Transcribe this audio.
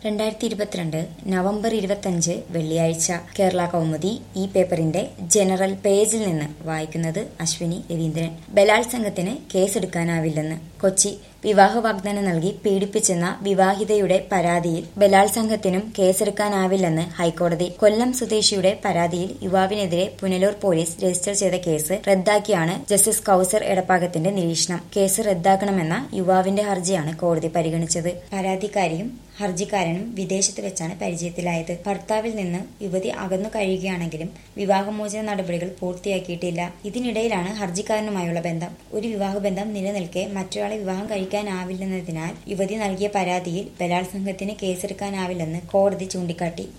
രണ്ടായിരത്തി ഇരുപത്തിരണ്ട് നവംബർ ഇരുപത്തഞ്ച് വെള്ളിയാഴ്ച കേരള കൗമുദി ഈ പേപ്പറിന്റെ ജനറൽ പേജിൽ നിന്ന് വായിക്കുന്നത് അശ്വിനി രവീന്ദ്രൻ ബലാത്സംഗത്തിന് കേസെടുക്കാനാവില്ലെന്ന് കൊച്ചി വിവാഹ വാഗ്ദാനം നൽകി പീഡിപ്പിച്ചെന്ന വിവാഹിതയുടെ പരാതിയിൽ ബലാത്സംഗത്തിനും കേസെടുക്കാനാവില്ലെന്ന് ഹൈക്കോടതി കൊല്ലം സ്വദേശിയുടെ പരാതിയിൽ യുവാവിനെതിരെ പുനലൂർ പോലീസ് രജിസ്റ്റർ ചെയ്ത കേസ് റദ്ദാക്കിയാണ് ജസ്റ്റിസ് കൌസർ എടപ്പാകത്തിന്റെ നിരീക്ഷണം കേസ് റദ്ദാക്കണമെന്ന യുവാവിന്റെ ഹർജിയാണ് കോടതി പരിഗണിച്ചത് പരാതിക്കാരിയും ഹർജിക്കാരനും വിദേശത്ത് വെച്ചാണ് പരിചയത്തിലായത് ഭർത്താവിൽ നിന്ന് യുവതി അകന്നു കഴിയുകയാണെങ്കിലും വിവാഹമോചന നടപടികൾ പൂർത്തിയാക്കിയിട്ടില്ല ഇതിനിടയിലാണ് ഹർജിക്കാരനുമായുള്ള ബന്ധം ഒരു വിവാഹബന്ധം നിലനിൽക്കെ മറ്റൊരാളെ വിവാഹം കഴിക്കാനാവില്ലെന്നതിനാൽ യുവതി നൽകിയ പരാതിയിൽ ബലാത്സംഗത്തിന് കേസെടുക്കാനാവില്ലെന്ന് കോടതി ചൂണ്ടിക്കാട്ടി